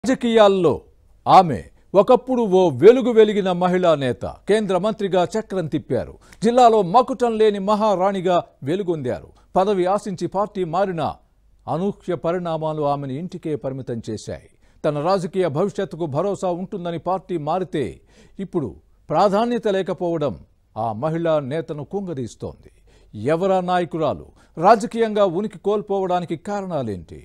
రాజకీయాల్లో ఆమె ఒకప్పుడు ఓ వెలుగు వెలిగిన మహిళా నేత కేంద్ర మంత్రిగా చక్రం తిప్పారు జిల్లాలో మకుటం లేని మహారాణిగా వెలుగొందారు పదవి ఆశించి పార్టీ మారిన అనూహ్య పరిణామాలు ఆమెను ఇంటికే పరిమితం చేశాయి తన రాజకీయ భవిష్యత్తుకు భరోసా ఉంటుందని పార్టీ మారితే ఇప్పుడు ప్రాధాన్యత లేకపోవడం ఆ మహిళా నేతను కుంగదీస్తోంది ఎవరా నాయకురాలు రాజకీయంగా ఉనికి కోల్పోవడానికి కారణాలేంటి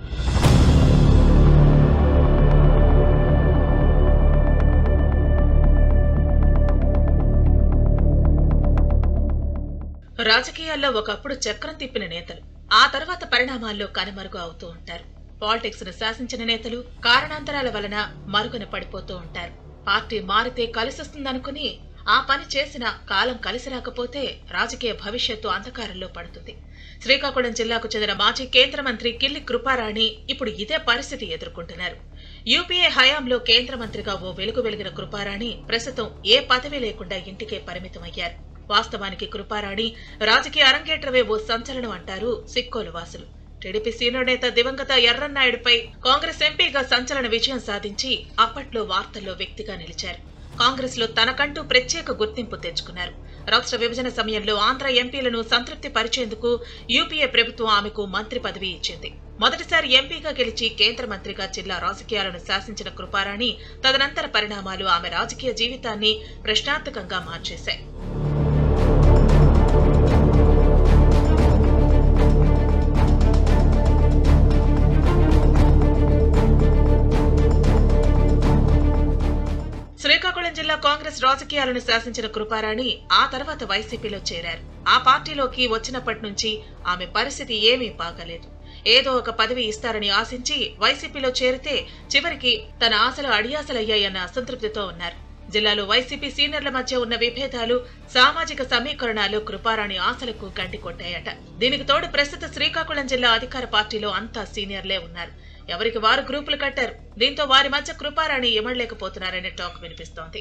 రాజకీయాల్లో ఒకప్పుడు చక్రం తిప్పిన నేతలు ఆ తర్వాత పరిణామాల్లో కనుమరుగు అవుతూ ఉంటారు పాలిటిక్స్ ను శాసించిన నేతలు కారణాంతరాల వలన మరుగున పడిపోతూ ఉంటారు పార్టీ మారితే కలిసొస్తుందనుకుని ఆ పని చేసిన కాలం కలిసి రాకపోతే రాజకీయ భవిష్యత్తు అంధకారంలో పడుతుంది శ్రీకాకుళం జిల్లాకు చెందిన మాజీ కేంద్ర మంత్రి కిల్లి కృపారాణి ఇప్పుడు ఇదే పరిస్థితి ఎదుర్కొంటున్నారు యూపీఏ హయాంలో కేంద్ర మంత్రిగా ఓ వెలుగు వెలిగిన కృపారాణి ప్రస్తుతం ఏ పదవి లేకుండా ఇంటికే పరిమితమయ్యారు వాస్తవానికి కృపారాణి రాజకీయ అరంగేట్రవే ఓ సంచలనం అంటారు సిక్కోలు వాసులు టీడీపీ సీనియర్ నేత దివంగత ఎర్రన్నాయుడుపై కాంగ్రెస్ ఎంపీగా సంచలన విజయం సాధించి అప్పట్లో వార్తల్లో వ్యక్తిగా నిలిచారు కాంగ్రెస్ లో తనకంటూ ప్రత్యేక గుర్తింపు తెచ్చుకున్నారు రాష్ట్ర విభజన సమయంలో ఆంధ్ర ఎంపీలను సంతృప్తి పరిచేందుకు యూపీఏ ప్రభుత్వం ఆమెకు మంత్రి పదవి ఇచ్చింది మొదటిసారి ఎంపీగా గెలిచి కేంద్ర మంత్రిగా జిల్లా రాజకీయాలను శాసించిన కృపారాణి తదనంతర పరిణామాలు ఆమె రాజకీయ జీవితాన్ని ప్రశ్నార్థకంగా మార్చేశాయి శ్రీకాకుళం జిల్లా కాంగ్రెస్ రాజకీయాలను శాసించిన కృపారాణి ఆ తర్వాత వైసీపీలో చేరారు ఆ పార్టీలోకి వచ్చినప్పటి నుంచి ఆమె పరిస్థితి ఏమీ బాగలేదు ఏదో ఒక పదవి ఇస్తారని ఆశించి వైసీపీలో చేరితే చివరికి తన ఆశలు అడియాసలయ్యాయన్న అసంతృప్తితో ఉన్నారు జిల్లాలో వైసీపీ సీనియర్ల మధ్య ఉన్న విభేదాలు సామాజిక సమీకరణాలు కృపారాణి ఆశలకు గండి కొట్టాయట దీనికి తోడు ప్రస్తుత శ్రీకాకుళం జిల్లా అధికార పార్టీలో అంతా సీనియర్లే ఉన్నారు ఎవరికి వారు గ్రూపులు కట్టారు దీంతో వారి మధ్య కృపారాణి ఇమడలేకపోతున్నారనే టాక్ వినిపిస్తోంది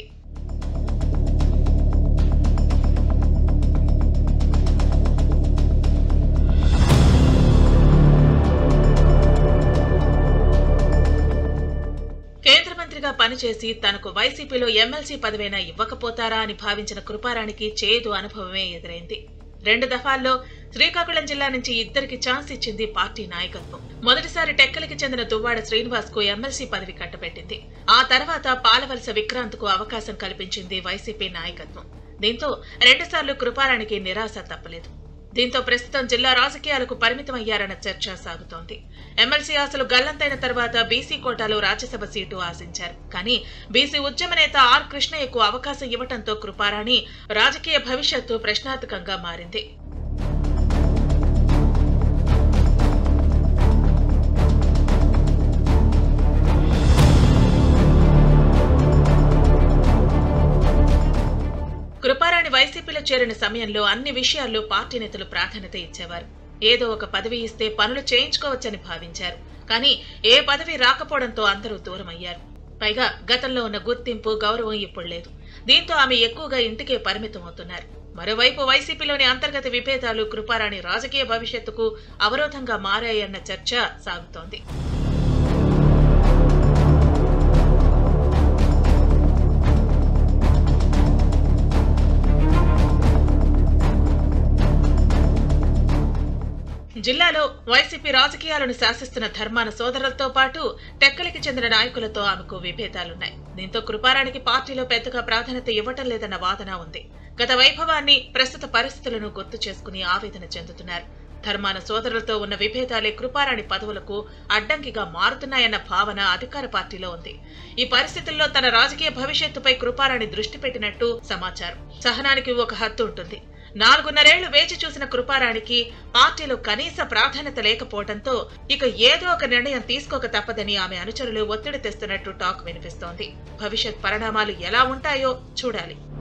కేంద్ర మంత్రిగా పనిచేసి తనకు వైసీపీలో ఎమ్మెల్సీ పదవైనా ఇవ్వకపోతారా అని భావించిన కృపారానికి చేదు అనుభవమే ఎదురైంది రెండు దఫాల్లో శ్రీకాకుళం జిల్లా నుంచి ఇద్దరికి ఛాన్స్ ఇచ్చింది పార్టీ నాయకత్వం మొదటిసారి టెక్కలికి చెందిన దువ్వాడ శ్రీనివాస్ కు ఎమ్మెల్సీ పదవి కట్టబెట్టింది ఆ తర్వాత పాలవలస విక్రాంత్ కు అవకాశం కల్పించింది వైసీపీ నాయకత్వం దీంతో రెండుసార్లు కృపారానికి నిరాశ తప్పలేదు దీంతో ప్రస్తుతం జిల్లా రాజకీయాలకు పరిమితమయ్యారన్న చర్చ సాగుతోంది ఎమ్మెల్సీ ఆశలు గల్లంతైన తర్వాత బీసీ కోటాలో రాజ్యసభ సీటు ఆశించారు కానీ బీసీ ఉద్యమ నేత ఆర్ కృష్ణయ్యకు అవకాశం ఇవ్వటంతో కృపారాణి రాజకీయ భవిష్యత్తు ప్రశ్నార్థకంగా మారింది కృపారాణి వైసీపీలో చేరిన సమయంలో అన్ని విషయాల్లో పార్టీ నేతలు ప్రాధాన్యత ఇచ్చేవారు ఏదో ఒక పదవి ఇస్తే పనులు చేయించుకోవచ్చని భావించారు కానీ ఏ పదవి రాకపోవడంతో అందరూ దూరమయ్యారు పైగా గతంలో ఉన్న గుర్తింపు గౌరవం ఇప్పుడు లేదు దీంతో ఆమె ఎక్కువగా ఇంటికే పరిమితం అవుతున్నారు మరోవైపు వైసీపీలోని అంతర్గత విభేదాలు కృపారాణి రాజకీయ భవిష్యత్తుకు అవరోధంగా మారాయన్న చర్చ సాగుతోంది జిల్లాలో వైసీపీ రాజకీయాలను శాసిస్తున్న ధర్మాన సోదరులతో పాటు టెక్కలికి చెందిన నాయకులతో ఆమెకు విభేదాలున్నాయి దీంతో కృపారానికి పార్టీలో పెద్దగా ప్రాధాన్యత ఇవ్వటం లేదన్న వాదన ఉంది గత వైభవాన్ని ప్రస్తుత పరిస్థితులను గుర్తు చేసుకుని ఆవేదన చెందుతున్నారు ధర్మాన సోదరులతో ఉన్న విభేదాలే కృపారాణి పదవులకు అడ్డంకిగా మారుతున్నాయన్న భావన అధికార పార్టీలో ఉంది ఈ పరిస్థితుల్లో తన రాజకీయ భవిష్యత్తుపై కృపారాణి దృష్టి పెట్టినట్టు సమాచారం సహనానికి ఒక హద్దు ఉంటుంది నాలుగున్నరేళ్లు వేచి చూసిన కృపారానికి పార్టీలో కనీస ప్రాధాన్యత లేకపోవడంతో ఇక ఏదో ఒక నిర్ణయం తీసుకోక తప్పదని ఆమె అనుచరులు ఒత్తిడి తెస్తున్నట్టు టాక్ వినిపిస్తోంది భవిష్యత్ పరిణామాలు ఎలా ఉంటాయో చూడాలి